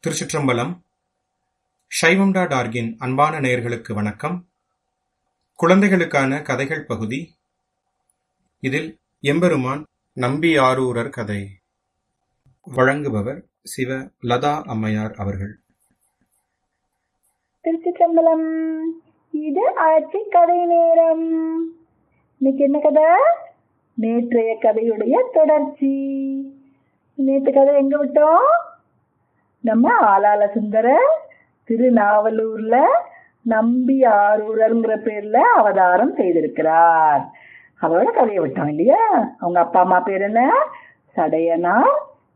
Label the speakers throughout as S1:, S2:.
S1: திருச்சிற்றம்பலம் சைவம் டாட் ஆர்கின் அன்பான நேயர்களுக்கு வணக்கம் குழந்தைகளுக்கான கதைகள் பகுதி இதில் எம்பெருமான் நம்பி ஆரூரர் கதை வழங்குபவர் சிவ லதா அம்மையார் அவர்கள்
S2: திருச்சிற்றம்பலம் இது ஆட்சி கதை நேரம் இன்னைக்கு என்ன கதை நேற்றைய கதையுடைய தொடர்ச்சி நேற்று கதை எங்க விட்டோம் நம்ம ஆலால சுந்தர திருநாவலூர்ல நம்பி ஆரூரர்ங்கிற பேர்ல அவதாரம் செய்திருக்கிறார் அதோட கதையை விட்டோம் இல்லையா அவங்க அப்பா அம்மா பேர் என்ன சடையனார்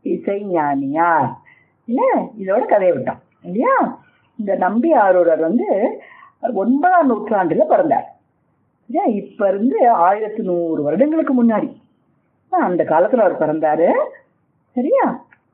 S2: இசைஞானியார் இல்ல இதோட கதையை விட்டோம் இல்லையா இந்த நம்பி ஆரூரர் வந்து ஒன்பதாம் நூற்றாண்டுல பிறந்தார் ஏன் இப்ப இருந்து ஆயிரத்தி நூறு வருடங்களுக்கு முன்னாடி அந்த காலத்துல அவர் பிறந்தாரு சரியா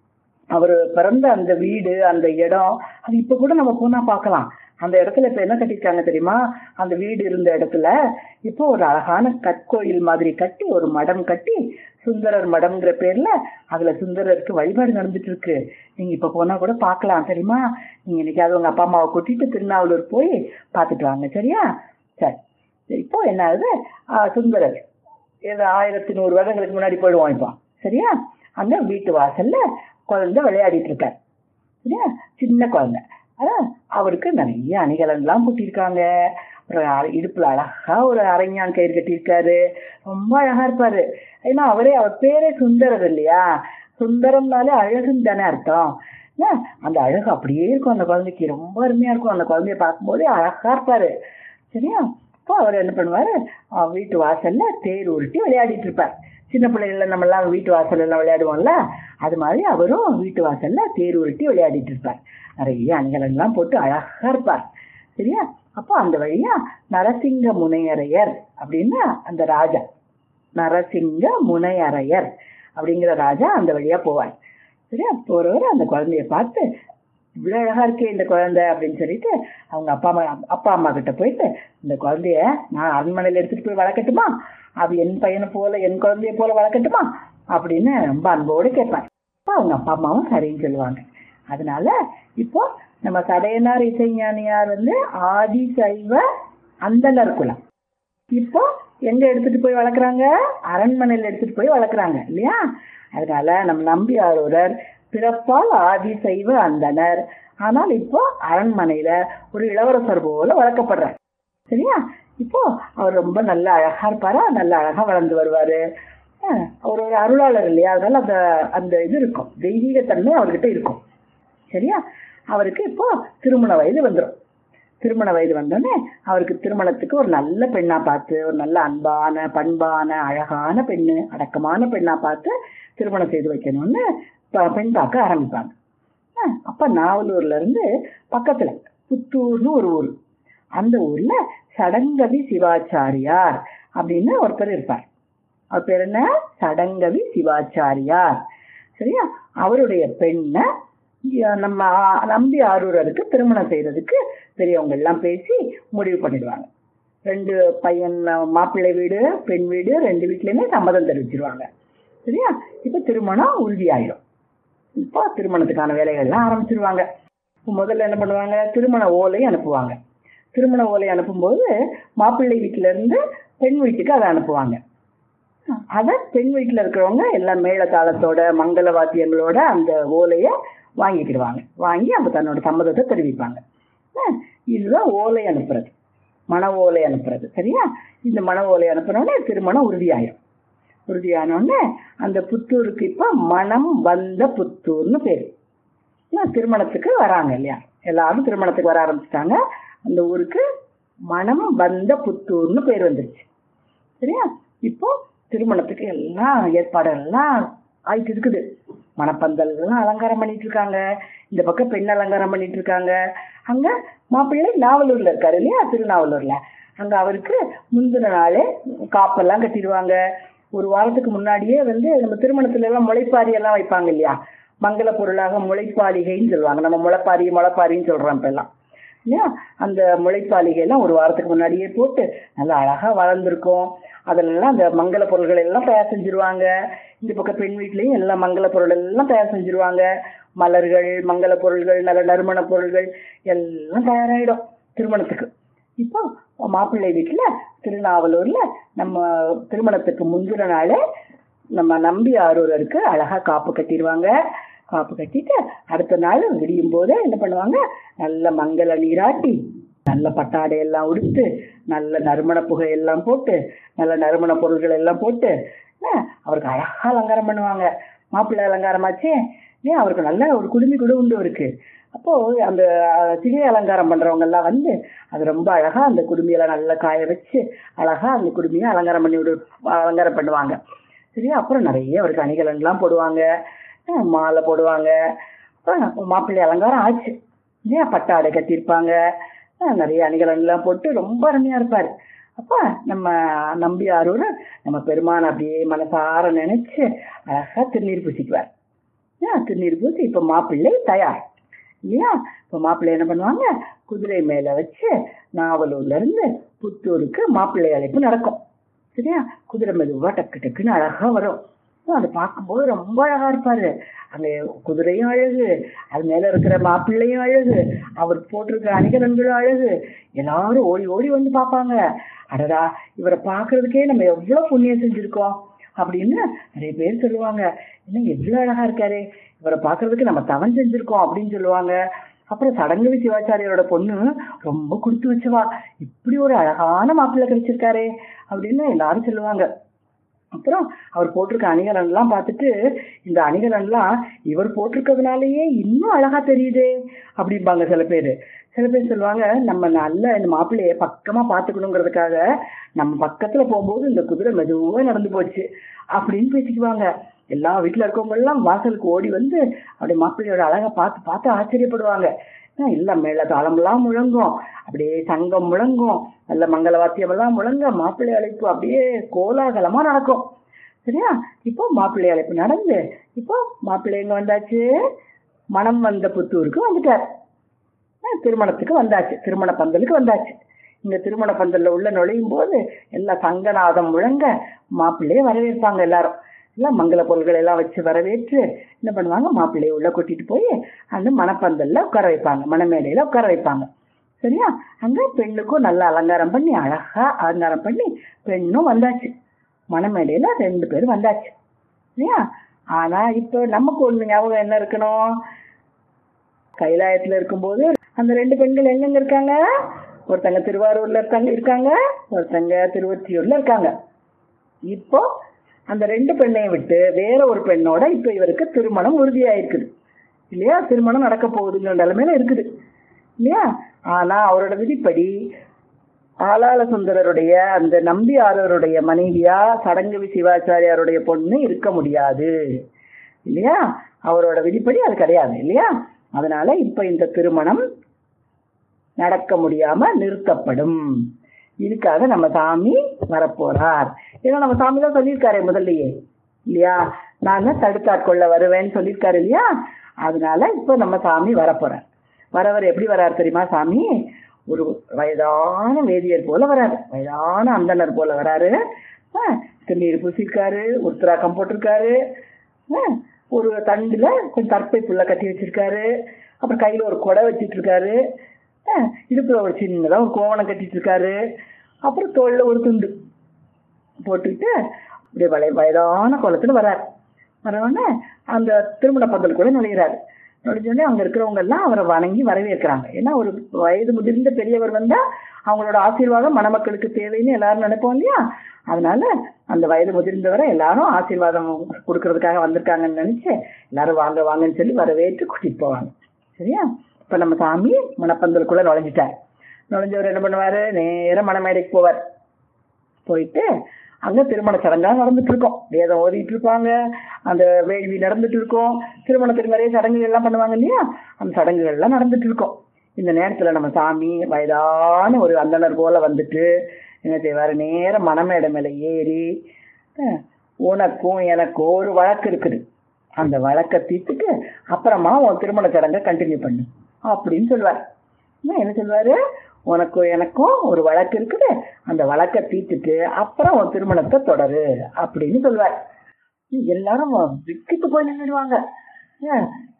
S2: அவர் பிறந்த அந்த வீடு அந்த இடம் அது இப்ப கூட நம்ம போனா பார்க்கலாம் அந்த இடத்துல இப்ப என்ன கட்டிருக்காங்க தெரியுமா அந்த வீடு இருந்த இடத்துல இப்போ ஒரு அழகான கற்கோயில் மாதிரி கட்டி ஒரு மடம் கட்டி சுந்தரர் மடம்ங்கிற பேர்ல அதுல சுந்தரருக்கு வழிபாடு நடந்துட்டு இருக்கு நீங்க இப்ப போனா கூட பார்க்கலாம் தெரியுமா நீங்க இன்னைக்கு உங்க அப்பா அம்மாவை கூட்டிட்டு திருநாவலூர் போய் பார்த்துட்டு வாங்க சரியா சரி இப்போ என்ன ஆகுது சுந்தரர் ஏதோ ஆயிரத்தி நூறு வருடங்களுக்கு முன்னாடி போயிடுவோம் இப்போ சரியா அந்த வீட்டு வாசல்ல குழந்தை விளையாடிட்டு இருக்கார் சரியா சின்ன குழந்தை அதான் அவருக்கு நிறைய அணிகலன்லாம் கூட்டியிருக்காங்க அப்புறம் இடுப்புல அழகா ஒரு அரஞ்சான் கயிறு கட்டியிருக்காரு ரொம்ப அழகா இருப்பாரு ஏன்னா அவரே அவர் பேரே சுந்தரர் இல்லையா சுந்தரம்னாலே அழகுன்னு தானே அர்த்தம் அந்த அழகு அப்படியே இருக்கும் அந்த குழந்தைக்கு ரொம்ப அருமையா இருக்கும் அந்த குழந்தைய பார்க்கும்போதே அழகா இருப்பாரு சரியா இப்போ அவர் என்ன பண்ணுவாரு வீட்டு வாசல்ல தேர் உருட்டி விளையாடிட்டு இருப்பார் சின்ன பிள்ளைகள நம்ம எல்லாம் வீட்டு வாசல் எல்லாம் விளையாடுவோம்ல அது மாதிரி அவரும் வீட்டு வாசல்ல தேர் உருட்டி விளையாடிட்டு இருப்பார் நிறைய அணிகலன்லாம் போட்டு அழகா இருப்பார் சரியா அப்போ அந்த வழியா நரசிங்க முனையரையர் அப்படின்னு அந்த ராஜா நரசிங்க முனையரையர் அப்படிங்கிற ராஜா அந்த வழியா போவார் சரியா போறவர் அந்த குழந்தைய பார்த்து இவ்வளவு அழகா இருக்கே இந்த குழந்தை அப்படின்னு சொல்லிட்டு அவங்க அப்பா அம்மா அப்பா அம்மா கிட்ட போயிட்டு இந்த குழந்தைய நான் அரண்மனையில எடுத்துட்டு போய் வளர்க்கட்டுமா அது என் பையனை போல என் குழந்தைய போல வளர்க்கட்டுமா அப்படின்னு ரொம்ப அன்போடு கேட்பார் அப்போ அவங்க அப்பா அம்மாவும் சரின்னு சொல்லுவாங்க அதனால இப்போ நம்ம சடையனார் இசைஞானியார் வந்து ஆதி சைவ அந்தனர் குலம் இப்போ எங்க எடுத்துட்டு போய் வளர்க்குறாங்க அரண்மனையில எடுத்துட்டு போய் வளர்க்குறாங்க இல்லையா அதனால நம்ம நம்பி ஆரூரர் பிறப்பால் ஆதி சைவ அந்தனர் ஆனால் இப்போ அரண்மனையில ஒரு இளவரசர் போல வளர்க்கப்படுறார் சரியா இப்போ அவர் ரொம்ப நல்ல அழகா இருப்பாரா நல்ல அழகா வளர்ந்து வருவாரு அவர் ஒரு அருளாளர் இல்லையா அதனால அந்த அந்த இது இருக்கும் தெய்வீக தன்மை அவர்கிட்ட இருக்கும் சரியா அவருக்கு இப்போ திருமண வயது வந்துடும் திருமண வயது வந்தோடனே அவருக்கு திருமணத்துக்கு ஒரு நல்ல பெண்ணா பார்த்து ஒரு நல்ல அன்பான பண்பான அழகான பெண்ணு அடக்கமான பெண்ணா பார்த்து திருமணம் செய்து வைக்கணும்னு பெண் பார்க்க ஆரம்பிப்பாங்க அப்ப நாவலூர்ல இருந்து பக்கத்துல புத்தூர்னு ஒரு ஊர் அந்த ஊர்ல சடங்கவி சிவாச்சாரியார் அப்படின்னு ஒருத்தர் இருப்பார் அவர் பேர் என்ன சடங்கவி சிவாச்சாரியார் சரியா அவருடைய பெண்ணை நம்ம நம்பி ஆரூரருக்கு திருமணம் செய்யறதுக்கு பெரியவங்க எல்லாம் பேசி முடிவு பண்ணிடுவாங்க ரெண்டு பையன் மாப்பிள்ளை வீடு பெண் வீடு ரெண்டு வீட்லயுமே சம்மதம் தெரிவிச்சிருவாங்க சரியா இப்ப திருமணம் உறுதியாயிரும் இப்போ திருமணத்துக்கான வேலைகள்லாம் ஆரம்பிச்சிருவாங்க முதல்ல என்ன பண்ணுவாங்க திருமண ஓலை அனுப்புவாங்க திருமண ஓலை அனுப்பும்போது மாப்பிள்ளை வீட்டுல இருந்து பெண் வீட்டுக்கு அதை அனுப்புவாங்க அத பெண் வீட்டுல இருக்கிறவங்க எல்லாம் மேள தாளத்தோட மங்கள வாத்தியங்களோட அந்த ஓலைய வாங்கிக்கிடுவாங்க வாங்கி அப்ப தன்னோட சம்மதத்தை தெரிவிப்பாங்க இதுதான் ஓலை அனுப்புறது மன ஓலை அனுப்புறது சரியா இந்த மன ஓலை அனுப்புனோடனே திருமணம் உறுதியாயிரும் உறுதியானோடனே அந்த புத்தூருக்கு இப்ப மனம் வந்த புத்தூர்னு பேரு திருமணத்துக்கு வராங்க இல்லையா எல்லாரும் திருமணத்துக்கு வர ஆரம்பிச்சிட்டாங்க அந்த ஊருக்கு மனம் வந்த புத்தூர்னு பேர் வந்துருச்சு சரியா இப்போ திருமணத்துக்கு எல்லாம் ஏற்பாடுகள் எல்லாம் ஆயிட்டு இருக்குது மணப்பந்தல் எல்லாம் அலங்காரம் பண்ணிட்டு இருக்காங்க இந்த பக்கம் பெண் அலங்காரம் பண்ணிட்டு இருக்காங்க அங்க மாப்பிள்ளை நாவலூர்ல இருக்காரு இல்லையா திருநாவலூர்ல அங்க அவருக்கு முந்தின நாளே காப்பெல்லாம் கட்டிடுவாங்க ஒரு வாரத்துக்கு முன்னாடியே வந்து நம்ம திருமணத்துல எல்லாம் முளைப்பாரி எல்லாம் வைப்பாங்க இல்லையா மங்கள பொருளாக முளைப்பாலிகைன்னு சொல்லுவாங்க நம்ம முளைப்பாரி முளைப்பாரின்னு சொல்றோம் இப்ப எல்லாம் இல்லையா அந்த முளைப்பாலிகை எல்லாம் ஒரு வாரத்துக்கு முன்னாடியே போட்டு நல்லா அழகா வளர்ந்துருக்கும் அதெல்லாம் அந்த மங்கள பொருள்கள் எல்லாம் தயார் செஞ்சிருவாங்க இந்த பக்கம் பெண் வீட்லயும் எல்லாம் மங்கள பொருள் எல்லாம் தயார் செஞ்சிருவாங்க மலர்கள் மங்கள பொருள்கள் நல்ல நறுமண பொருள்கள் எல்லாம் தயாராயிடும் திருமணத்துக்கு இப்போ மாப்பிள்ளை வீட்டுல திருநாவலூர்ல நம்ம திருமணத்துக்கு முந்தின நாளே நம்ம நம்பி ஆரூரருக்கு அழகா காப்பு கட்டிடுவாங்க காப்பு கட்டிட்டு அடுத்த நாள் விடியும் போதே என்ன பண்ணுவாங்க நல்ல மங்கள நீராட்டி நல்ல பட்டாடை எல்லாம் உடுத்து நல்ல நறுமண புகை எல்லாம் போட்டு நல்ல நறுமண பொருள்கள் எல்லாம் போட்டு என்ன, அவருக்கு அழகா அலங்காரம் பண்ணுவாங்க மாப்பிள்ளை அலங்காரமாச்சே ஏன் அவருக்கு நல்ல ஒரு குடுமி கூட உண்டு அவருக்கு அப்போ அந்த அஹ், சிகை அலங்காரம் பண்றவங்க எல்லாம் வந்து அது ரொம்ப அழகா அந்த குடுமியெல்லாம் நல்லா காய வச்சு அழகா அந்த குடுமியை அலங்காரம் பண்ணி விடு அலங்காரம் பண்ணுவாங்க சரியா அப்புறம் நிறைய அவருக்கு அணிகலன் எல்லாம் போடுவாங்க அஹ், மாலை போடுவாங்க அப்புறம் மாப்பிள்ளை அலங்காரம் ஆச்சு ஏன் பட்டாடை கட்டியிருப்பாங்க அஹ், நிறைய அணிகலன் எல்லாம் போட்டு ரொம்ப அருமையா இருப்பாரு அப்ப நம்ம நம்பி ஆரூர் நம்ம பெருமான் அப்படியே மனசார நினைச்சு அழகா திருநீர் பூசிக்குவார் ஏன் திருநீர் பூசி இப்ப மாப்பிள்ளை தயார் இல்லையா இப்ப மாப்பிள்ளை என்ன பண்ணுவாங்க குதிரை மேல வச்சு நாவலூர்ல இருந்து புத்தூருக்கு மாப்பிள்ளை அழைப்பு நடக்கும் சரியா குதிரை மெதுவா டக்கு டக்குன்னு அழகா வரும் அதை பார்க்கும்போது ரொம்ப அழகா இருப்பாரு அங்க குதிரையும் அழகு அது மேல இருக்கிற மாப்பிள்ளையும் அழகு அவர் போட்டிருக்கிற அணிகலன்களும் அழகு எல்லாரும் ஓடி ஓடி வந்து பார்ப்பாங்க அடடா இவரை பார்க்கறதுக்கே நம்ம எவ்வளவு புண்ணியம் செஞ்சிருக்கோம் அப்படின்னு நிறைய பேர் சொல்லுவாங்க இன்னும் எவ்வளவு அழகா இருக்காரு இவரை பார்க்கறதுக்கு நம்ம தவம் செஞ்சிருக்கோம் அப்படின்னு சொல்லுவாங்க அப்புறம் சடங்கு சிவாச்சாரியோட பொண்ணு ரொம்ப கொடுத்து வச்சவா இப்படி ஒரு அழகான மாப்பிள்ளை கிடைச்சிருக்காரே அப்படின்னு எல்லாரும் சொல்லுவாங்க அப்புறம் அவர் போட்டிருக்க அணிகலன்லாம் பார்த்துட்டு இந்த அணிகலன்லாம் இவர் போட்டிருக்கிறதுனாலயே இன்னும் அழகா தெரியுதே அப்படிம்பாங்க சில பேர் சில பேர் சொல்லுவாங்க நம்ம நல்ல இந்த மாப்பிள்ளைய பக்கமா பார்த்துக்கணுங்கிறதுக்காக நம்ம பக்கத்துல போகும்போது இந்த குதிரை மெதுவா நடந்து போச்சு அப்படின்னு பேசிக்குவாங்க எல்லா வீட்டுல இருக்கவங்க எல்லாம் வாசலுக்கு ஓடி வந்து அப்படியே மாப்பிள்ளையோட அழகை பார்த்து பார்த்து ஆச்சரியப்படுவாங்க ஆஹ் இல்ல மேல தாளமெல்லாம் முழங்கும் அப்படியே சங்கம் முழங்கும் நல்ல மங்கள வாத்தியம் எல்லாம் முழங்க மாப்பிள்ளை அழைப்பு அப்படியே கோலாகலமா நடக்கும் சரியா இப்போ மாப்பிள்ளை அழைப்பு நடந்து இப்போ மாப்பிள்ளை எங்க வந்தாச்சு மனம் வந்த புத்தூருக்கு வந்துட்டார் ஆஹ் திருமணத்துக்கு வந்தாச்சு திருமண பந்தலுக்கு வந்தாச்சு இந்த திருமண பந்தல்ல உள்ள நுழையும் போது எல்லாம் சங்கநாதம் முழங்க மாப்பிள்ளையை வரவேற்பாங்க எல்லாரும் எல்லாம் மங்கள பொருள்கள் எல்லாம் வச்சு வரவேற்று என்ன பண்ணுவாங்க மாப்பிள்ளையை உள்ள கூட்டிட்டு போய் அந்த மணப்பந்தல்ல உட்கார வைப்பாங்க மணமேடையில உட்கார வைப்பாங்க சரியா அங்க பெண்ணுக்கும் நல்ல அலங்காரம் பண்ணி அழகா அலங்காரம் பண்ணி பெண்ணும் வந்தாச்சு மணமேடையில ரெண்டு பேரும் வந்தாச்சு சரியா ஆனா இப்போ நமக்கு ஒண்ணு ஞாபகம் என்ன இருக்கணும் கைலாயத்துல இருக்கும்போது அந்த ரெண்டு பெண்கள் எங்கெங்க இருக்காங்க ஒருத்தங்க திருவாரூர்ல இருக்காங்க இருக்காங்க ஒருத்தங்க திருவொற்றியூர்ல இருக்காங்க இப்போ அந்த ரெண்டு பெண்ணையும் விட்டு வேற ஒரு பெண்ணோட இப்ப இவருக்கு திருமணம் உறுதியாயிருக்குது இல்லையா திருமணம் நடக்க போகுதுங்கிற நிலைமையில இருக்குது இல்லையா ஆனா அவரோட விதிப்படி ஆளாள சுந்தரருடைய அந்த நம்பி ஆரவருடைய மனைவியா சடங்கு சிவாச்சாரியாருடைய பொண்ணு இருக்க முடியாது இல்லையா அவரோட விதிப்படி அது கிடையாது இல்லையா அதனால இப்ப இந்த திருமணம் நடக்க முடியாம நிறுத்தப்படும் இதுக்காக நம்ம சாமி வரப்போறார் ஏன்னா நம்ம சாமி தான் சொல்லியிருக்காரு முதல்லயே இல்லையா நான் தான் தடுத்தாட்கொள்ள வருவேன்னு சொல்லியிருக்காரு இல்லையா அதனால இப்போ நம்ம சாமி வரப்போறார் வரவர் எப்படி வரார் தெரியுமா சாமி ஒரு வயதான வேதியர் போல வராரு வயதான அந்தனர் போல வராரு ஆஹ் திருநீர் பூசிருக்காரு உருத்திராக்கம் போட்டிருக்காரு ஆஹ் ஒரு தண்டுல கொஞ்சம் தற்பை புல்ல கட்டி வச்சிருக்காரு அப்புறம் கையில ஒரு கொடை வச்சிட்டு இருக்காரு ஆஹ் இடுப்புல ஒரு சின்னதா ஒரு கோவணம் கட்டிட்டு இருக்காரு அப்புறம் தோல்ல ஒரு துண்டு போட்டுக்கிட்டு அப்படியே வய வயதான கோலத்துல வராரு வரவுடனே அந்த திருமண பந்தலுக்குள்ள நுழையிறாரு நுழைஞ்சோடனே அங்க இருக்கிறவங்க எல்லாம் அவரை வணங்கி வரவேற்கிறாங்க ஏன்னா ஒரு வயது முதிர்ந்த பெரியவர் வந்தா அவங்களோட ஆசீர்வாதம் மணமக்களுக்கு தேவைன்னு எல்லாரும் நினைப்போம் இல்லையா அதனால அந்த வயது முதிர்ந்தவரை எல்லாரும் ஆசீர்வாதம் கொடுக்கறதுக்காக வந்திருக்காங்கன்னு நினைச்சு எல்லாரும் வாங்க வாங்கன்னு சொல்லி வரவேற்று கூட்டிட்டு போவாங்க சரியா இப்ப நம்ம சாமி மணப்பந்தலுக்குள்ள நுழைஞ்சிட்டார் நுழைஞ்சவர் என்ன பண்ணுவாரு நேரா மணமேடைக்கு போவார் போயிட்டு அங்க திருமண சடங்கா நடந்துட்டு இருக்கும் வேதம் ஓதிட்டு இருப்பாங்க அந்த வேள்வி நடந்துட்டு இருக்கும் திருமணத்துக்கு நிறைய சடங்குகள் எல்லாம் பண்ணுவாங்க இல்லையா அந்த சடங்குகள் எல்லாம் நடந்துட்டு இருக்கும் இந்த நேரத்துல நம்ம சாமி வயதான ஒரு அந்தனர் போல வந்துட்டு என்ன செய்வாரு நேரம் மணமேடை மேல ஏறி அஹ், உனக்கும் எனக்கும் ஒரு வழக்கு இருக்குது அந்த வழக்கை தீர்த்துட்டு அப்புறமா உன் திருமண சடங்கை கண்டினியூ பண்ணு அப்படின்னு சொல்லுவார் இன்னும் என்ன சொல்லுவாரு உனக்கும் எனக்கும் ஒரு வழக்கு இருக்குது அந்த வழக்கை தீர்த்துட்டு அப்புறம் உன் திருமணத்தை தொடரு அப்படின்னு சொல்லுவார் எல்லாரும் விக்கிட்டு போய் நின்றுடுவாங்க ஏன்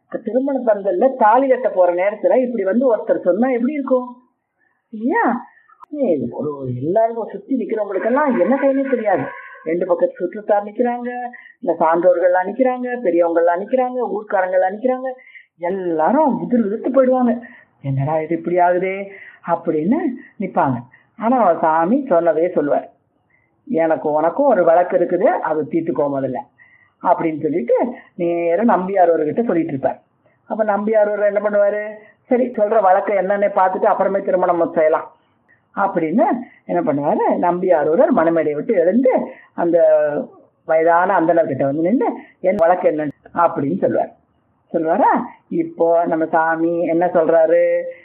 S2: இப்ப திருமண பந்தல்ல தாலி கட்ட போற நேரத்துல இப்படி வந்து ஒருத்தர் சொன்னா எப்படி இருக்கும் இல்லையா ஏய், ஒரு எல்லாரும் சுத்தி நிக்கிறவங்களுக்கெல்லாம் என்ன கைனே தெரியாது ரெண்டு பக்கத்து சுற்றுத்தார் நிக்கிறாங்க இந்த சான்றோர்கள்லாம் நிக்கிறாங்க பெரியவங்கெல்லாம் நிக்கிறாங்க ஊர்க்காரங்கெல்லாம் நிக்கிறாங்க எல்லாரும் விதிர் விதிர்த்து போயிடுவாங்க என்னடா இது இப்படி ஆகுதே அப்படின்னு நிப்பாங்க ஆனா அவர் சாமி சொன்னதே சொல்லுவார் எனக்கு உனக்கும் ஒரு வழக்கு இருக்குது அது தீர்த்துக்கோ முதல்ல அப்படின்னு சொல்லிட்டு நேரம் நம்பியார் அவர்கிட்ட சொல்லிட்டு இருப்பார் அப்ப நம்பியார் அவர் என்ன பண்ணுவாரு சரி சொல்ற வழக்கு என்னன்னு பார்த்துட்டு அப்புறமே திருமணம் செய்யலாம் அப்படின்னு என்ன பண்ணுவாரு நம்பியார் ஒருவர் மணமேடையை விட்டு எழுந்து அந்த வயதான அந்தனர்கிட்ட வந்து நின்று என் வழக்கு என்ன அப்படின்னு சொல்லுவார் சொல்லுவாரா இப்போ நம்ம சாமி என்ன சொல்றாரு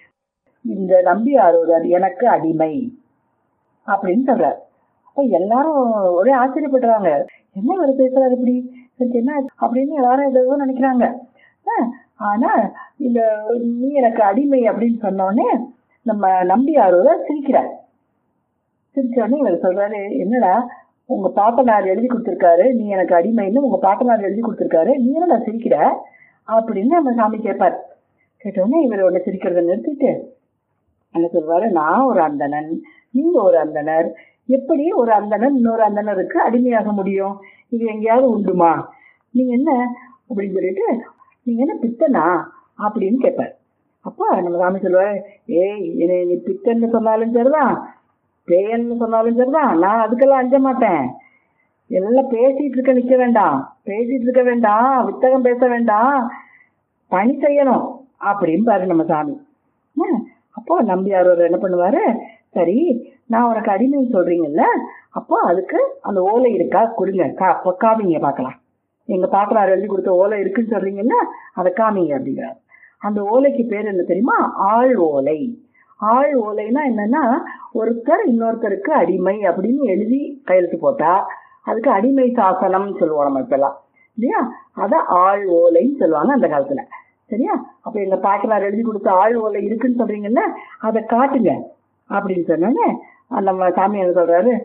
S2: இந்த நம்பியார் ஒருவர் எனக்கு அடிமை அப்படின்னு சொல்றாரு அப்ப எல்லாரும் ஒரே ஆச்சரியப்படுறாங்க என்ன இவர் பேசுறாரு இப்படி இதுக்கு என்ன ஆச்சு? அப்படின்னு எல்லாரும் ஏதோ நினைக்கிறாங்க ஆஹ், ஆனா இந்த நீ எனக்கு அடிமை அப்படின்னு சொன்னோடனே நம்ம நம்பியார் ஒருவர் சிரிக்கிறார் சிரிச்ச உடனே இவர் சொல்றாரு என்னடா உங்க பாப்பனார் எழுதி கொடுத்திருக்காரு நீ எனக்கு அடிமைன்னு உங்க பாப்பனார் எழுதி கொடுத்திருக்காரு நீ என்னடா சிரிக்கிற அப்படின்னு நம்ம சாமி கேட்பார் கேட்டோடனே இவர் உடனே சிரிக்கிறத நிறுத்திட்டு என்ன சொல்வாரு நான் ஒரு அந்தணன் நீங்க ஒரு அந்தணர் எப்படி ஒரு அந்தணன் இன்னொரு அந்தணருக்கு அடிமையாக முடியும் இது எங்கேயாவது உண்டுமா நீங்க என்ன அப்படின்னு சொல்லிட்டு நீங்க என்ன பித்தனா அப்படின்னு கேட்பார் அப்பா நம்ம சாமி சொல்லுவாரு ஏய் என்னை நீ பித்தன்னு சொன்னாலும் சரிதான் பேயன்னு சொன்னாலும் சரிதான் நான் அதுக்கெல்லாம் அஞ்ச மாட்டேன் எல்லாம் பேசிட்டு இருக்க நிக்க வேண்டாம் பேசிட்டு இருக்க வேண்டாம் வித்தகம் பேச வேண்டாம் பணி செய்யணும் அப்படின்னு பாரு நம்ம சாமி என்ன? அப்போ நம்பியார் ஒரு என்ன பண்ணுவாரு சரி நான் உனக்கு அடிமை சொல்றீங்கல்ல அப்போ அதுக்கு அந்த ஓலை இருக்கா கொடுங்க கா அப்போ காமிங்க பார்க்கலாம் எங்க பாக்கலார் எழுதி கொடுத்த ஓலை இருக்குன்னு சொல்றீங்கல்ல அதை காமிங்க அப்படிங்கிறார் அந்த ஓலைக்கு பேர் என்ன தெரியுமா ஆள் ஓலை ஆள் ஓலைனா என்னன்னா ஒருத்தர் இன்னொருத்தருக்கு அடிமை அப்படின்னு எழுதி கையெழுத்து போட்டா அதுக்கு அடிமை சாசனம்னு சொல்லுவோம் நம்ம இப்பெல்லாம் இல்லையா அத ஆள் ஓலைன்னு சொல்லுவாங்க அந்த காலத்துல சரியா அப்ப எங்க பாட்டனார் எழுதி கொடுத்த ஆள் ஓலை இருக்குன்னு சொல்றீங்கல்ல அதை காட்டுங்க அப்படின்னு சொன்னோன்னே அந்த நம்ம சாமி என்ன சொல்றாரு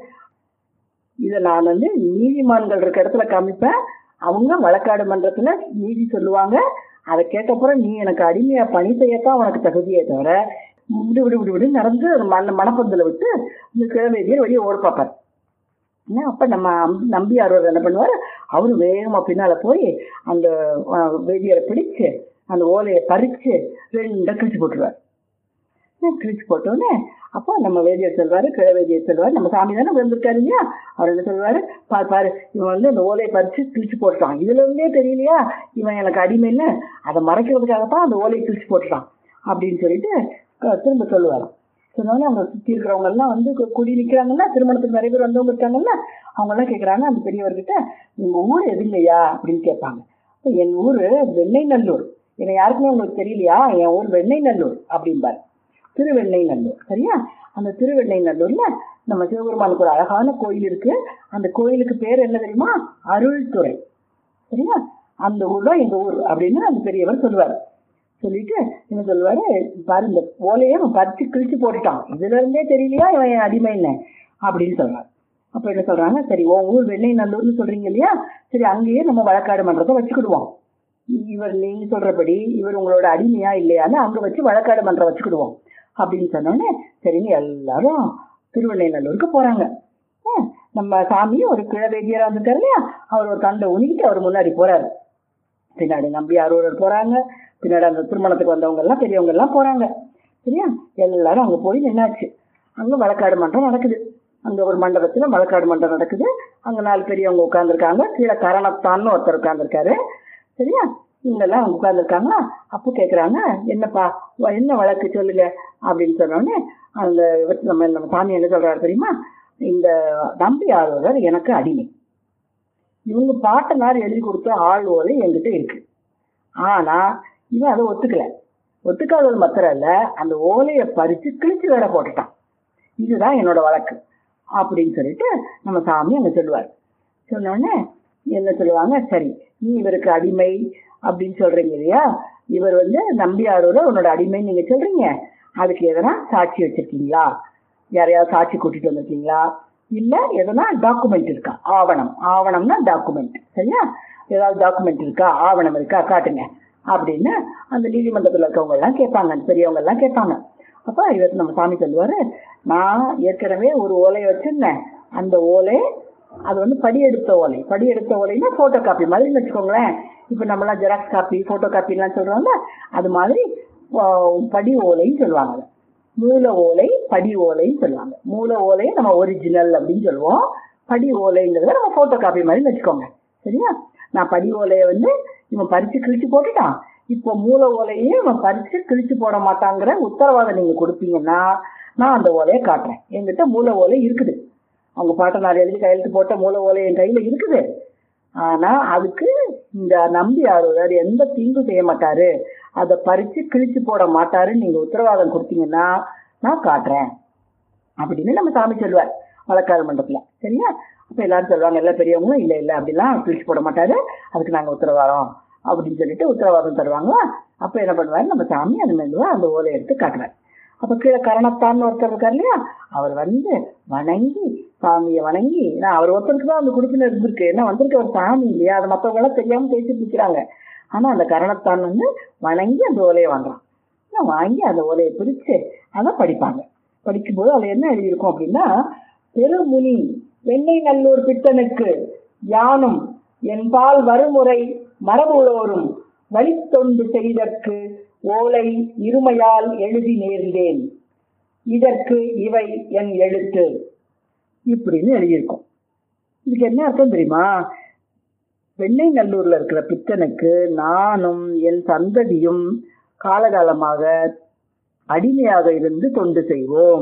S2: இதை நான் வந்து நீதிமான்கள் இருக்க இடத்துல காமிப்பேன் அவங்க வழக்காடு மன்றத்துல நீதி சொல்லுவாங்க அதை கேட்டப்புறம் நீ எனக்கு அடிமையா பணி செய்யத்தான் உனக்கு தகுதியே தவிர விடு விடு விடு விடு நடந்து மண் மணப்பந்தல விட்டு இந்த கிழவேதியர் வெளியே ஓட பார்ப்பார் என்ன, அப்ப நம்ம அம்- நம்பியார் அவர் என்ன பண்ணுவாரு அவரு வேகமா பின்னால போய் அந்த அஹ், வேதியரை பிடிச்சு அந்த ஓலையை பறிச்சு ரெண்டா கிழிச்சு போட்டுருவார் ஏன் கிழிச்சு போட்டோன்னே அப்போ நம்ம வேதியர் சொல்வாரு கிழ வேதியர் சொல்வாரு நம்ம சாமி தானே வந்திருக்காரு இல்லையா அவர் என்ன சொல்வாரு பாரு பாரு இவன் வந்து அந்த ஓலையை பறிச்சு கிழிச்சு போட்டுட்டான் இதுல இருந்தே தெரியலையா இவன் எனக்கு அடிமைன்னு அதை மறைக்கிறதுக்காகத்தான் அந்த ஓலையை கிழிச்சு போட்டுட்டான் அப்படின்னு சொல்லிட்டு அஹ், திரும்ப சொல்லுவாராம் சொன்னோடனே அவங்க சுத்தி இருக்கிறவங்க எல்லாம் வந்து கு- குடி நிக்கிறாங்கல்ல திருமணத்துக்கு நிறைய பேர் வந்தவங்க இருக்காங்கல்ல அவங்க எல்லாம் கேக்குறாங்க அந்த பெரியவர்கிட்ட உங்க ஊர் எதுங்கய்யா அப்படின்னு கேட்பாங்க அப்ப என் ஊரு வெண்ணெய்நல்லூர் என்னை யாருக்குமே உங்களுக்கு தெரியலையா என் ஊர் வெண்ணெய்நல்லூர் அப்படிம்பாரு திருவெண்ணெய்நல்லூர் சரியா அந்த திருவெண்ணெய்நல்லூர்ல நம்ம சிவபெருமானுக்கு ஒரு அழகான கோயில் இருக்கு அந்த கோயிலுக்கு பேர் என்ன தெரியுமா அருள்துறை சரியா அந்த ஊர் தான் எங்க ஊர் அப்படின்னு அந்த பெரியவர் சொல்லுவார் சொல்லிட்டு என்ன சொல்லுவாரு பாரு இந்த ஓலையை அவன் பறிச்சு கிழிச்சு போட்டுட்டான் இதுல இருந்தே தெரியலையா இவன் என் அடிமைன்னு அப்படின்னு சொல்றாரு அப்ப என்ன சொல்றாங்க சரி உன் ஊர் வெண்ணெய் நல்லூர்னு சொல்றீங்க இல்லையா சரி அங்கேயே நம்ம வழக்காடு மன்றத்தை வச்சுக்கிடுவோம் இவர் நீங்க சொல்றபடி இவர் உங்களோட அடிமையா இல்லையான்னு அங்க வச்சு வழக்காடு மன்றம் வச்சுக்கிடுவோம் அப்படின்னு சொன்னோடனே சரின்னு எல்லாரும் திருவெண்ணைநல்லூருக்கு போறாங்க ஆ, நம்ம சாமி ஒரு கிழவேதியரா வந்திருக்காரு இல்லையா அவர் ஒரு தண்டை உனிக்கிட்டு அவர் முன்னாடி போறாரு பின்னாடி நம்பி ஒருவர் போறாங்க பின்னாடி அந்த திருமணத்துக்கு வந்தவங்க எல்லாம் பெரியவங்க எல்லாம் போறாங்க சரியா எல்லாரும் அங்க போய் நின்னாச்சு அங்க வழக்காடு மன்றம் நடக்குது அங்க ஒரு மண்டபத்துல வழக்காடு மன்றம் நடக்குது அங்க நாலு பெரியவங்க உட்கார்ந்துருக்காங்க கீழே கரணத்தான்னு ஒருத்தர் உட்கார்ந்துருக்காரு சரியா இவங்க எல்லாம் அங்க உட்கார்ந்துருக்காங்களா அப்போ கேக்குறாங்க என்னப்பா வ- என்ன வழக்கு சொல்லுங்க அப்படின்னு சொன்னோடனே அந்த இவர் நம்ம நம்ம சாமி என்ன சொல்றாரு தெரியுமா இந்த நம்பி ஆளுநர் எனக்கு அடிமை இவங்க பாட்டனார் எழுதி கொடுத்த ஆள் ஓலை என்கிட்ட இருக்கு ஆனா இவன் அதை ஒத்துக்கல ஒத்துக்காதது மாத்திரம் இல்ல அந்த ஓலையை பறிச்சு கிழிச்சு வேற போட்டுட்டான் இதுதான் என்னோட வழக்கு அப்படின்னு சொல்லிட்டு நம்ம சாமி அங்க சொல்லுவார் சொன்னோடனே என்ன சொல்லுவாங்க சரி நீ இவருக்கு அடிமை அப்படின்னு சொல்றீங்க இல்லையா இவர் வந்து நம்பியாரோட உன்னோட அடிமைன்னு நீங்க சொல்றீங்க அதுக்கு எதனா சாட்சி வச்சிருக்கீங்களா யாரையாவது சாட்சி கூட்டிட்டு வந்திருக்கீங்களா இல்ல எதனா டாக்குமெண்ட் இருக்கா ஆவணம் ஆவணம்னா டாக்குமெண்ட் சரியா ஏதாவது டாக்குமெண்ட் இருக்கா ஆவணம் இருக்கா காட்டுங்க அப்படின்னு அந்த நீதிமன்றத்தில் இருக்கவங்க எல்லாம் கேட்பாங்க பெரியவங்க எல்லாம் கேட்பாங்க அப்ப இவர் நம்ம சாமி சொல்லுவாரு நான் ஏற்கனவே ஒரு ஓலையை வச்சிருந்தேன் அந்த ஓலை அது வந்து படி எடுத்த ஓலை படி எடுத்த ஓலைன்னா போட்டோ காப்பி மாதிரி வச்சுக்கோங்களேன் இப்ப நம்மளாம் ஜெராக்ஸ் காப்பி போட்டோ காப்பிலாம் சொல்றோம்ல அது மாதிரி ஆஹ், படி ஓலைன்னு சொல்லுவாங்க அதை. மூல ஓலை படி ஓலைன்னு சொல்லுவாங்க மூல ஓலையை நம்ம ஒரிஜினல் அப்படின்னு சொல்லுவோம் படி ஓலைங்கிறத நம்ம போட்டோ காப்பி மாதிரி வச்சுக்கோங்க சரியா நான் படி ஓலையை வந்து இவன் பறிச்சு கிழிச்சு போட்டுட்டான் இப்போ மூல ஓலையே இவன் பறிச்சு கிழிச்சு போட மாட்டாங்கிற உத்தரவாதம் நீங்க கொடுப்பீங்கன்னா நான் அந்த ஓலையை காட்டுறேன் என்கிட்ட மூல ஓலை இருக்குது அவங்க பாட்டனார் எழுதி கையெழுத்து போட்ட மூல ஓலை என் கையில இருக்குது ஆனா அதுக்கு இந்த நம்பி ஆறுவர் எந்த தீங்கும் செய்ய மாட்டாரு அதை பறிச்சு கிழிச்சு போட மாட்டாருன்னு நீங்க உத்தரவாதம் கொடுத்தீங்கன்னா நான் காட்டுறேன் அப்படின்னு நம்ம சாமி சொல்லுவார் வழக்காடு மண்டபத்துல சரியா அப்ப எல்லாரும் சொல்லுவாங்க எல்லா பெரியவங்களும் இல்ல இல்ல அப்படிலாம் கிழிச்சு போட மாட்டாரு அதுக்கு நாங்க உத்தரவாதம் அப்படின்னு சொல்லிட்டு உத்தரவாதம் தருவாங்களா அப்ப என்ன பண்ணுவாரு நம்ம சாமி அந்த மெதுவா அந்த ஓலை எடுத்து காட்டுறாரு அப்ப கீழே கரணத்தான்னு ஒருத்தர் இருக்கார் இல்லையா அவர் வந்து வணங்கி சாமியை வணங்கி நான் அவர் ஒருத்தருக்கு தான் அந்த குடுப்பினர் இருந்திருக்கு ஏன்னா வந்திருக்க ஒரு சாமி இல்லையா அதை மற்றவங்க எல்லாம் தெரியாம பேசிட்டு நிற்கிறாங்க ஆனா அந்த கரணத்தான் வந்து வணங்கி அந்த ஓலையை வாங்குறான் நான் வாங்கி அந்த ஓலையை பிரிச்சு அதை படிப்பாங்க படிக்கும்போது அதுல என்ன எழுதியிருக்கும் அப்படின்னா பெருமுனி வெண்ணெய் நல்லூர் பித்தனுக்கு யானும் என்பால் வருமுறை மரபுள்ளோரும் வழித்தொண்டு செய்தற்கு ஓலை இருமையால் எழுதி நேர்ந்தேன் இதற்கு இவை என் எழுத்து இப்படின்னு எழுதியிருக்கும் இதுக்கு என்ன அர்த்தம் தெரியுமா வெண்ணெய் நல்லூர்ல இருக்கிற பித்தனுக்கு நானும் என் சந்ததியும் காலகாலமாக அடிமையாக இருந்து தொண்டு செய்வோம்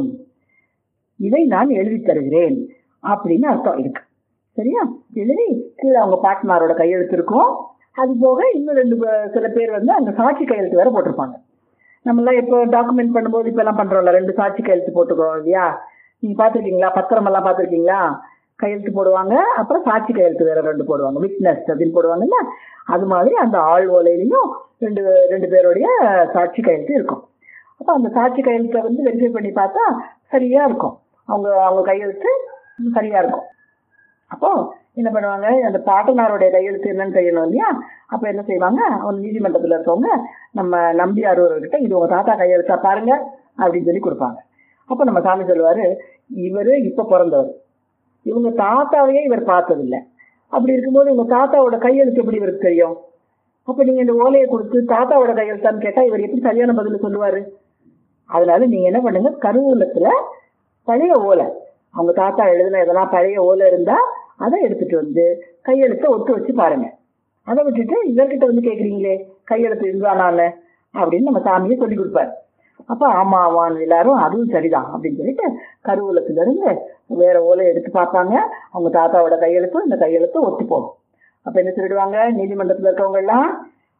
S2: இதை நான் எழுதி தருகிறேன் அப்படின்னு அர்த்தம் இருக்கு சரியா எழுதி கீழே அவங்க பாட்னாரோட கையெழுத்து இருக்கும் அது போக இன்னும் ரெண்டு பே- சில பேர் வந்து அந்த சாட்சி கையெழுத்து வேற போட்டிருப்பாங்க நம்மளாம் இப்போ டாக்குமெண்ட் பண்ணும்போது இப்ப எல்லாம் பண்றோம்ல ரெண்டு சாட்சி கையெழுத்து போட்டுக்கிறோம் இல்லையா நீங்க பாத்திருக்கீங்களா பத்திரம் எல்லாம் பாத்திருக்கீங்களா கையெழுத்து போடுவாங்க அப்புறம் சாட்சி கையெழுத்து வேற ரெண்டு போடுவாங்க விட்னஸ் அப்படின்னு போடுவாங்கல்ல அது மாதிரி அந்த ஆள் ஓலையிலையும் ரெண்டு ரெண்டு பேருடைய சாட்சி கையெழுத்து இருக்கும் அப்ப அந்த சாட்சி கையெழுத்தை வந்து வெரிஃபை பண்ணி பார்த்தா சரியா இருக்கும் அவங்க அவங்க கையெழுத்து சரியா இருக்கும் அப்போ என்ன பண்ணுவாங்க அந்த பாட்டனாருடைய கையெழுத்து என்னன்னு தெரியணும் இல்லையா அப்ப என்ன செய்வாங்க அவங்க நீதிமன்றத்துல இருக்கவங்க நம்ம நம்பி அறுவர்கிட்ட இது உங்க தாத்தா கையெழுத்தா பாருங்க அப்படின்னு சொல்லி கொடுப்பாங்க அப்ப நம்ம சாமி சொல்லுவாரு இவரு இப்ப பிறந்தவர் இவங்க தாத்தாவையே இவர் பார்த்ததில்லை அப்படி இருக்கும்போது உங்க தாத்தாவோட கையெழுத்து எப்படி இவருக்கு தெரியும் அப்ப நீங்க இந்த ஓலையை கொடுத்து தாத்தாவோட கையெழுத்தான்னு கேட்டா இவர் எப்படி சரியான பதில் சொல்லுவாரு அதனால நீங்க என்ன பண்ணுங்க கருவூலத்துல பழைய ஓலை அவங்க தாத்தா எழுதின எதெல்லாம் பழைய ஓலை இருந்தா அதை எடுத்துட்டு வந்து கையெழுத்தை ஒட்டு வச்சு பாருங்க அதை விட்டுட்டு இவர்கிட்ட வந்து கேக்குறீங்களே கையெழுத்து இருந்தானான்னு அப்படின்னு நம்ம சாமியை சொல்லி கொடுப்பாரு அப்ப ஆமா ஆமான்னு எல்லாரும் அதுவும் சரிதான் அப்படின்னு சொல்லிட்டு கருவூலத்துல இருந்து வேற ஓலை எடுத்து பார்ப்பாங்க அவங்க தாத்தாவோட கையெழுத்தும் இந்த கையெழுத்தும் ஒத்து போகும் அப்ப என்ன சொல்லிடுவாங்க நீதிமன்றத்துல இருக்கவங்க எல்லாம்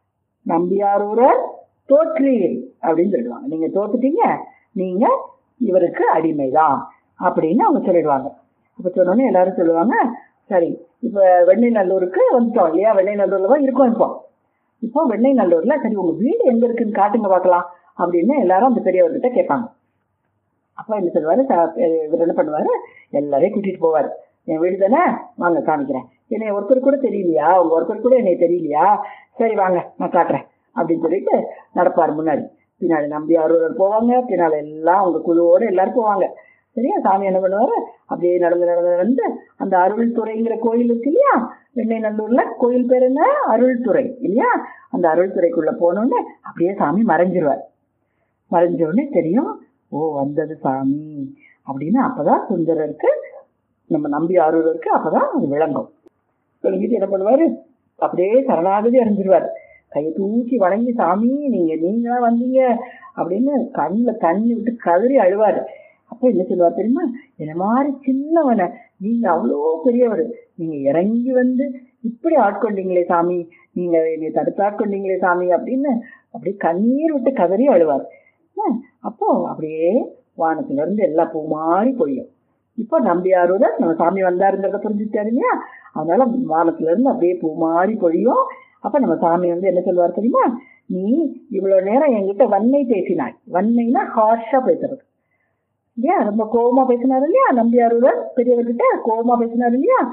S2: நம்பியாரூரர் தோற்றீர் அப்படின்னு சொல்லிடுவாங்க நீங்க தோத்துட்டீங்க நீங்க இவருக்கு அடிமைதான் அப்படின்னு அவங்க சொல்லிடுவாங்க அப்ப சொன்னோடனே எல்லாரும் சொல்லுவாங்க சரி இப்ப வெண்ணெய் நல்லூருக்கு வந்துட்டோம் இல்லையா வெண்ணெய் நல்லூர்ல தான் இருக்கோம் இப்போ இப்போ வெண்ணெய் நல்லூர்ல சரி உங்க வீடு எங்க இருக்குன்னு காட்டுங்க பார்க்கலாம் அப்படின்னு எல்லாரும் அந்த பெரியவர்கிட்ட கேட்பாங்க அப்ப என்ன சொல்லுவாரு ச- இவர் என்ன பண்ணுவாரு எல்லாரையும் கூட்டிட்டு போவாரு என் வீடு தானே வாங்க காமிக்கிறேன் என்னை ஒருத்தர் கூட தெரியலையா உங்க ஒருத்தர் கூட என்னை தெரியலையா சரி வாங்க நான் காட்டுறேன் அப்படின்னு சொல்லிட்டு நடப்பார் முன்னாடி பின்னாடி நம்பி அறுவர் போவாங்க பின்னாடி எல்லாம் அவங்க குழுவோட எல்லாரும் போவாங்க சரியா சாமி என்ன பண்ணுவாரு அப்படியே நடந்து நடந்து நடந்து அந்த அருள் துறைங்கிற கோயில் இருக்கு இல்லையா வெண்ணெய் நல்லூர்ல கோயில் பேர் என்ன அருள் துறை இல்லையா அந்த அருள் துறைக்குள்ள போனோடனே அப்படியே சாமி மறைஞ்சிருவார் மறைஞ்ச உடனே தெரியும் ஓ வந்தது சாமி அப்படின்னு அப்பதான் சுந்தரருக்கு நம்ம நம்பி ஆரூருக்கு அப்பதான் அது விளங்கும் விளங்கிட்டு என்ன பண்ணுவாரு அப்படியே சரணாகதி அடைஞ்சிருவாரு கையை தூக்கி வணங்கி சாமி நீங்க நீங்களா வந்தீங்க அப்படின்னு கண்ணுல தண்ணி விட்டு கதறி அழுவாரு அப்ப என்ன சொல்லுவார் தெரியுமா என்ன மாதிரி சின்னவனை நீங்க அவ்வளோ பெரியவர் நீங்க இறங்கி வந்து இப்படி ஆட்கொண்டீங்களே சாமி நீங்க என்னை தடுத்து ஆட்கொண்டீங்களே சாமி அப்படின்னு அப்படியே கண்ணீர் விட்டு கதறி அழுவார் ஆஹ் அப்போ அப்படியே வானத்துல இருந்து எல்லா பூ மாறி பொழியும் இப்போ நம்பியாரோட நம்ம சாமி வந்தாருங்கிறத புரிஞ்சுட்டாரு இல்லையா அதனால வானத்துல இருந்து அப்படியே பூ மாறி பொழியும் அப்ப நம்ம சாமி வந்து என்ன சொல்லுவார் தெரியுமா நீ இவ்வளவு நேரம் என்கிட்ட வன்மை பேசினாய் வன்மைனா ஹார்ஷா பேசுறது இல்லையா ரொம்ப கோவமா பேசினாரு இல்லையா நம்பியாரோட பெரியவர்கிட்ட கோவமா பேசினாரு இல்லையா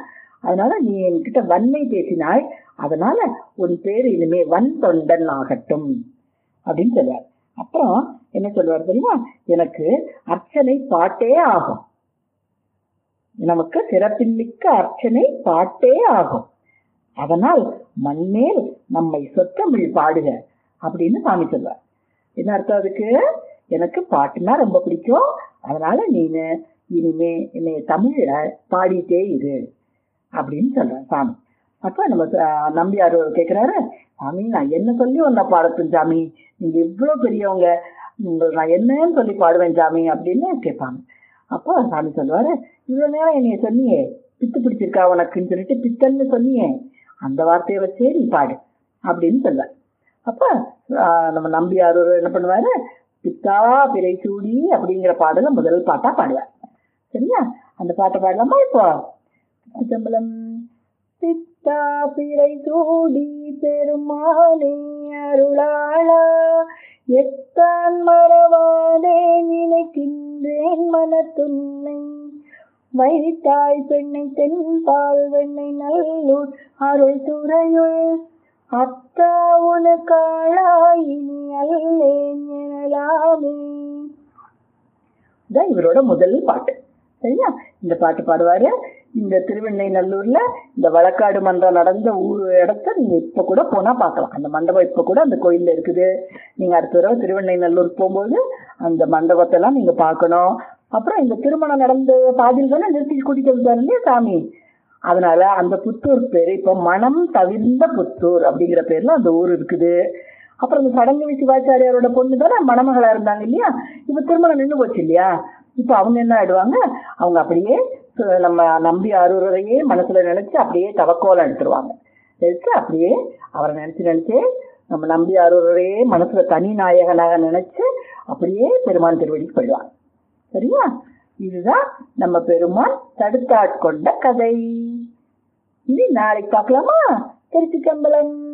S2: அதனால நீ என்கிட்ட வன்மை பேசினாய் அதனால உன் பேர் இனிமே வன் தொண்டன் ஆகட்டும் அப்படின்னு சொல்லுவார் அப்புறம் என்ன சொல்லுவார் தெரியுமா எனக்கு அர்ச்சனை பாட்டே ஆகும் நமக்கு சிறப்பின்மிக்க அர்ச்சனை பாட்டே ஆகும் அதனால் மண்மேல் நம்மை சொத்தமிழ் பாடுக அப்படின்னு சாமி சொல்லுவார் என்ன அர்த்தம் அதுக்கு எனக்கு பாட்டுனா ரொம்ப பிடிக்கும் அதனால நீனு இனிமே என்னை தமிழ்ல பாடிட்டே இரு அப்படின்னு சொல்றேன் சாமி அப்ப நம்ம அஹ், நம்பியார் கேக்குறாரு சாமி நான் என்ன சொல்லி உன்னை பாடட்டும் சாமி நீங்க இவ்வளவு பெரியவங்க உங்களை நான் என்னன்னு சொல்லி பாடுவேன் சாமி அப்படின்னு கேட்பாங்க அப்போ சாமி சொல்லுவாரு இவ்வளவு நேரம் என்னைய சொன்னியே பித்து பிடிச்சிருக்கா உனக்குன்னு சொல்லிட்டு பித்தன்னு சொன்னியே அந்த வார்த்தையை வச்சே நீ பாடு அப்படின்னு சொல்லுவார் அப்ப ஆஹ், நம்ம நம்பியார் என்ன பண்ணுவாரு பித்தா பிறை சூடி அப்படிங்கிற பாடல முதல் பாட்டா பாடுவார் சரியா அந்த பாட்டை பாடலாமா இப்போ சிதம்பரம் பித்தா பிறை சூடி பெருமானே அருளாளா எத்தான் மறவாதே நினைக்கின்றேன் மனத்துன்னை வைத்தாய் பெண்ணை தென்பால் வெண்ணை நல்லூர் அருள் துறையுள் அத்தா உனக்காளாய் இனி அல்லேன் எனலாமே இதான் இவரோட முதல் பாட்டு சரியா இந்த பாட்டு பாடுவாரு இந்த திருவெண்ணை நல்லூர்ல இந்த வழக்காடு மன்றம் நடந்த ஊர் இடத்த நீங்க இப்ப கூட போனா பார்க்கலாம் அந்த மண்டபம் இப்ப கூட அந்த கோயில்ல இருக்குது நீங்க அடுத்த தடவை திருவெண்ணை நல்லூர் போகும்போது அந்த மண்டபத்தை எல்லாம் நீங்க பார்க்கணும் அப்புறம் இந்த திருமணம் நடந்த பாதியில் தானே நிறுத்தி கூட்டிட்டு வந்தாரு இல்லையா சாமி அதனால அந்த புத்தூர் பேரு இப்ப மனம் தவிர்ந்த புத்தூர் அப்படிங்கிற பேர்ல அந்த ஊர் இருக்குது அப்புறம் இந்த சடங்கு சிவாச்சாரியாரோட பொண்ணு தானே மணமகளா இருந்தாங்க இல்லையா இப்ப திருமணம் நின்று போச்சு இல்லையா இப்ப அவங்க என்ன ஆயிடுவாங்க அவங்க அப்படியே சு- நம்ம நம்பி அருவரையே மனசுல நினைச்சு அப்படியே தவக்கோலம் எடுத்துருவாங்க எடுத்து அப்படியே அவரை நினைச்சு நினைச்சு நம்ம நம்பி அருவரையே மனசுல தனி நாயகனாக நினைச்சு அப்படியே பெருமான் திருவடிக்கு போயிடுவாங்க சரியா இதுதான் நம்ம பெருமான் தடுத்தாட்கொண்ட கதை இனி நாளைக்கு பார்க்கலாமா திருச்சி கம்பளம்